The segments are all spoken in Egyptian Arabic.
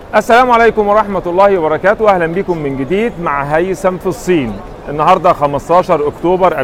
السلام عليكم ورحمة الله وبركاته أهلا بكم من جديد مع هيثم في الصين النهاردة 15 أكتوبر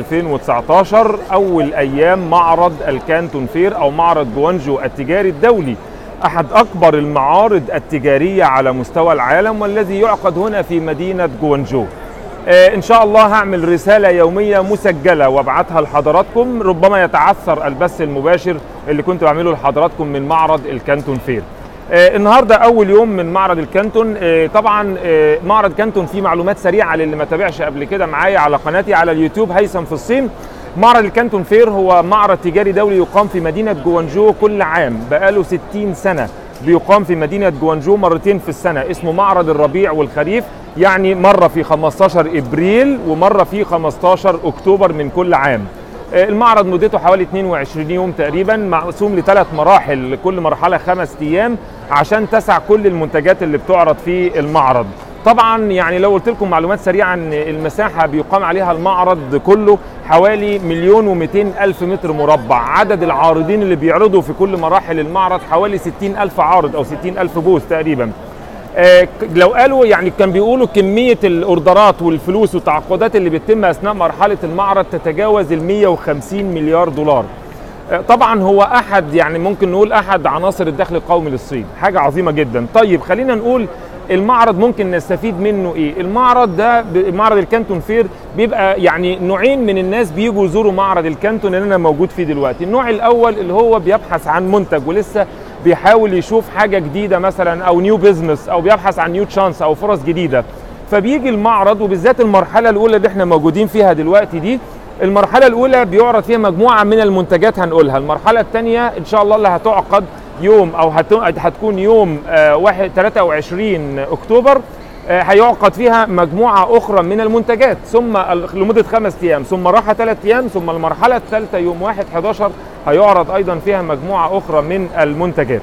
2019 أول أيام معرض الكانتون فير أو معرض جوانجو التجاري الدولي أحد أكبر المعارض التجارية على مستوى العالم والذي يعقد هنا في مدينة جوانجو آه، ان شاء الله هعمل رساله يوميه مسجله وابعتها لحضراتكم ربما يتعثر البث المباشر اللي كنت بعمله لحضراتكم من معرض الكانتون فير آه، النهارده اول يوم من معرض الكانتون آه، طبعا آه، معرض كانتون فيه معلومات سريعه للي ما تابعش قبل كده معايا على قناتي على اليوتيوب هيثم في الصين معرض الكانتون فير هو معرض تجاري دولي يقام في مدينه جوانجو كل عام بقاله 60 سنه بيقام في مدينة جوانجو مرتين في السنة اسمه معرض الربيع والخريف يعني مرة في 15 إبريل ومرة في 15 أكتوبر من كل عام آه، المعرض مدته حوالي 22 يوم تقريبا مقسوم لثلاث مراحل كل مرحلة خمس أيام عشان تسع كل المنتجات اللي بتعرض في المعرض طبعا يعني لو قلت لكم معلومات سريعه عن المساحه بيقام عليها المعرض كله حوالي مليون ومئتين الف متر مربع عدد العارضين اللي بيعرضوا في كل مراحل المعرض حوالي ستين الف عارض او ستين الف بوث تقريبا آه، لو قالوا يعني كان بيقولوا كميه الاوردرات والفلوس والتعاقدات اللي بتتم اثناء مرحله المعرض تتجاوز ال 150 مليار دولار آه، طبعا هو احد يعني ممكن نقول احد عناصر الدخل القومي للصين حاجه عظيمه جدا طيب خلينا نقول المعرض ممكن نستفيد منه ايه المعرض ده ب- معرض الكانتون فير بيبقى يعني نوعين من الناس بيجوا يزوروا معرض الكانتون اللي انا موجود فيه دلوقتي النوع الاول اللي هو بيبحث عن منتج ولسه بيحاول يشوف حاجه جديده مثلا او نيو بزنس او بيبحث عن نيو تشانس او فرص جديده فبيجي المعرض وبالذات المرحله الاولى اللي احنا موجودين فيها دلوقتي دي المرحله الاولى بيعرض فيها مجموعه من المنتجات هنقولها المرحله الثانيه ان شاء الله اللي هتعقد يوم او هت- هتكون يوم آه، واحد 23 اكتوبر آه، هيعقد فيها مجموعه اخرى من المنتجات ثم ال- لمده خمس ايام ثم راحه ثلاث ايام ثم المرحله الثالثه يوم 1 11 هيعرض ايضا فيها مجموعه اخرى من المنتجات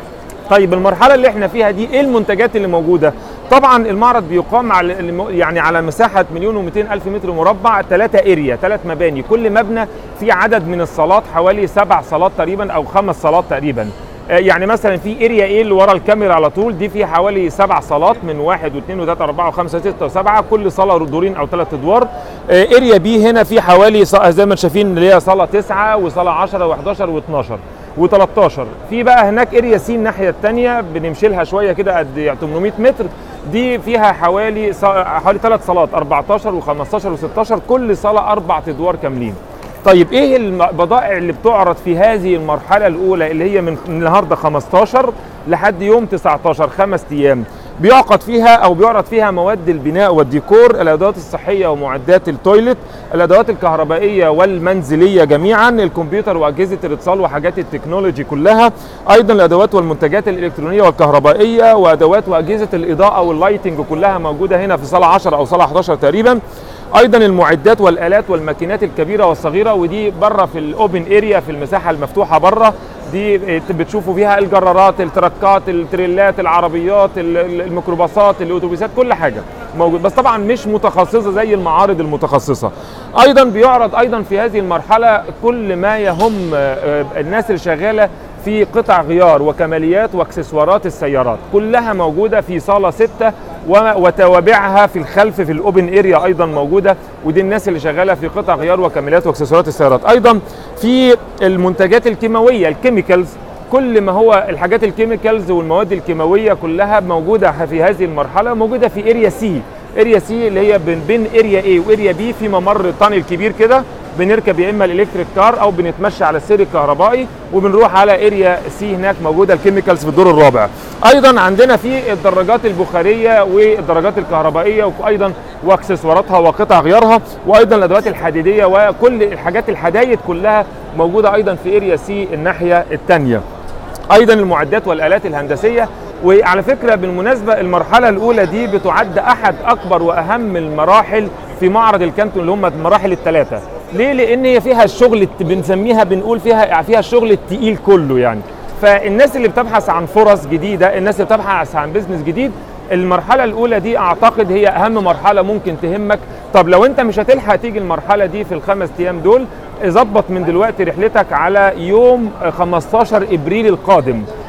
طيب المرحله اللي احنا فيها دي ايه المنتجات اللي موجوده طبعا المعرض بيقام على الم- يعني على مساحه مليون و200 الف متر مربع ثلاثه اريا ثلاث مباني كل مبنى فيه عدد من الصالات حوالي سبع صالات تقريبا او خمس صالات تقريبا آه، يعني مثلا في اريا ايه اللي ورا الكاميرا على طول دي فيه حوالي سبع صالات من واحد واثنين وثلاثه اربعه وخمسه وسته وسبعه كل صاله دورين او ثلاث ادوار آه، اريا بي هنا في حوالي ص- زي ما انتم شايفين اللي هي صاله تسعه وصاله 10 و11 و12 و13 في بقى هناك اريا سي الناحيه الثانيه بنمشي لها شويه كده قد 800 متر دي فيها حوالي ص- حوالي ثلاث صالات 14 و15 و16 كل صاله اربع ادوار كاملين طيب ايه البضائع اللي بتعرض في هذه المرحله الاولى اللي هي من النهارده 15 لحد يوم 19 خمس ايام بيعقد فيها او بيعرض فيها مواد البناء والديكور الادوات الصحيه ومعدات التويلت الادوات الكهربائيه والمنزليه جميعا الكمبيوتر واجهزه الاتصال وحاجات التكنولوجي كلها ايضا الادوات والمنتجات الالكترونيه والكهربائيه وادوات واجهزه الاضاءه واللايتنج كلها موجوده هنا في صاله 10 او صاله 11 تقريبا ايضا المعدات والالات والماكينات الكبيره والصغيره ودي بره في الاوبن اريا في المساحه المفتوحه بره دي بتشوفوا فيها الجرارات التركات التريلات العربيات ال- ال- الميكروباصات الاتوبيسات كل حاجه موجود بس طبعا مش متخصصه زي المعارض المتخصصه ايضا بيعرض ايضا في هذه المرحله كل ما يهم آه، الناس اللي شغاله في قطع غيار وكماليات واكسسوارات السيارات كلها موجوده في صاله ستة و- وتوابعها في الخلف في الاوبن اريا ايضا موجوده ودي الناس اللي شغاله في قطع غيار وكماليات واكسسوارات السيارات ايضا في المنتجات الكيماويه الكيميكالز كل ما هو الحاجات الكيميكالز والمواد الكيماويه كلها موجوده في هذه المرحله موجوده في اريا سي اريا سي اللي هي بين بين اريا اي واريا بي في ممر طانل كبير كده بنركب يا اما الالكتريك كار او بنتمشى على السير الكهربائي وبنروح على اريا سي هناك موجوده الكيميكالز في الدور الرابع ايضا عندنا في الدراجات البخاريه والدراجات الكهربائيه وايضا واكسسواراتها وقطع غيارها وايضا الادوات الحديديه وكل الحاجات الحدايد كلها موجوده ايضا في اريا سي الناحيه الثانيه ايضا المعدات والالات الهندسيه وعلى فكره بالمناسبه المرحله الاولى دي بتعد احد اكبر واهم المراحل في معرض الكانتون اللي هم المراحل الثلاثه ليه لان هي فيها الشغل الت- بنسميها بنقول فيها فيها الشغل التقيل كله يعني فالناس اللي بتبحث عن فرص جديده الناس اللي بتبحث عن بزنس جديد المرحله الاولى دي اعتقد هي اهم مرحله ممكن تهمك طب لو انت مش هتلحق تيجي المرحله دي في الخمس ايام دول ظبط من دلوقتي رحلتك على يوم 15 ابريل القادم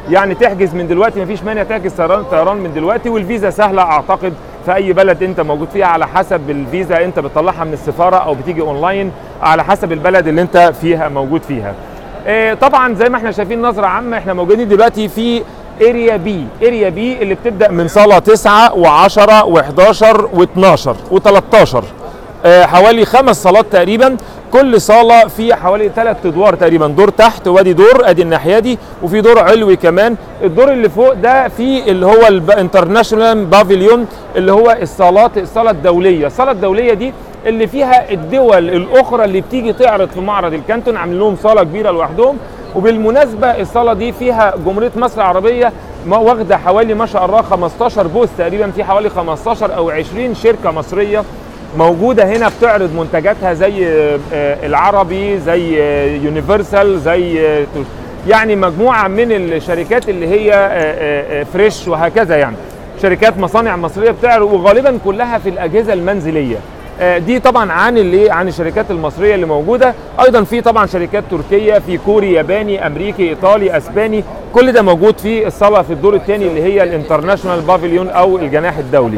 يعني تحجز من دلوقتي مفيش مانع تحجز طيران طيران من دلوقتي والفيزا سهله اعتقد في اي بلد انت موجود فيها على حسب الفيزا انت بتطلعها من السفاره او بتيجي اونلاين على حسب البلد اللي انت فيها موجود فيها آه، طبعا زي ما احنا شايفين نظره عامه احنا موجودين دلوقتي في اريا بي اريا بي اللي بتبدا من صاله 9 و10 و11 و12 و13 حوالي خمس صالات تقريبا كل صاله فيها حوالي ثلاث ادوار تقريبا دور تحت وادي دور ادي الناحيه دي وفي دور علوي كمان الدور اللي فوق ده في اللي هو الانترناشونال بافيليون اللي هو الصالات الصاله الدوليه الصاله الدوليه دي اللي فيها الدول الاخرى اللي بتيجي تعرض في معرض الكانتون عاملين لهم صاله كبيره لوحدهم وبالمناسبه الصاله دي فيها جمهوريه مصر العربيه ما واخده حوالي ما شاء الله 15 بوث تقريبا في حوالي 15 او 20 شركه مصريه موجوده هنا بتعرض منتجاتها زي آه، العربي زي يونيفرسال زي آه، يعني مجموعه من الشركات اللي هي آه، آه، آه، فريش وهكذا يعني شركات مصانع مصريه بتعرض وغالبا كلها في الاجهزه المنزليه آه، دي طبعا عن اللي عن الشركات المصريه اللي موجوده ايضا في طبعا شركات تركيه في كوري ياباني امريكي ايطالي اسباني كل ده موجود في الصاله في الدور الثاني اللي هي الانترناشونال بافيليون او الجناح الدولي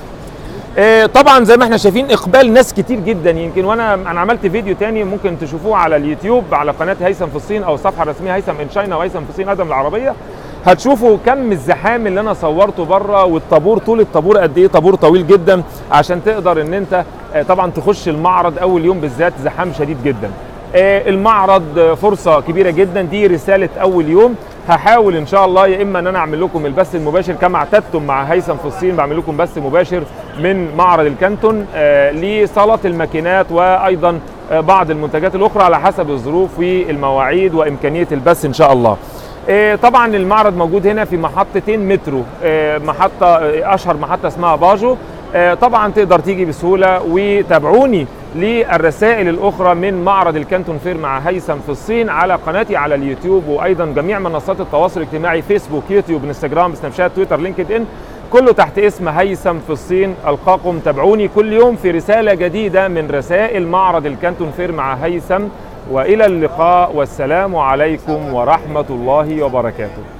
آه، طبعا زي ما احنا شايفين اقبال ناس كتير جدا يمكن وانا انا عملت فيديو تاني ممكن تشوفوه على اليوتيوب على قناه هيثم في الصين او الصفحه الرسميه هيثم ان شاينا وهيثم في الصين ادم العربيه هتشوفوا كم الزحام اللي انا صورته بره والطابور طول الطابور قد ايه طابور طويل جدا عشان تقدر ان انت آه، طبعا تخش المعرض اول يوم بالذات زحام شديد جدا آه، المعرض آه، فرصه كبيره جدا دي رساله اول يوم هحاول ان شاء الله يا اما ان انا اعمل لكم البث المباشر كما اعتدتم مع هيثم في الصين بعمل لكم بث مباشر من معرض الكانتون آه، لصاله الماكينات وايضا آه، بعض المنتجات الاخرى على حسب الظروف والمواعيد وامكانيه البث ان شاء الله آه، طبعا المعرض موجود هنا في محطتين مترو آه، محطه آه، اشهر محطه اسمها باجو آه، طبعا تقدر تيجي بسهوله وتابعوني للرسائل الاخرى من معرض الكانتون فير مع هيثم في الصين على قناتي على اليوتيوب وايضا جميع منصات التواصل الاجتماعي فيسبوك يوتيوب انستجرام سناب شات تويتر لينكد ان كله تحت اسم هيثم في الصين القاكم تابعوني كل يوم في رساله جديده من رسائل معرض الكانتون فير مع هيثم والى اللقاء والسلام عليكم ورحمه الله وبركاته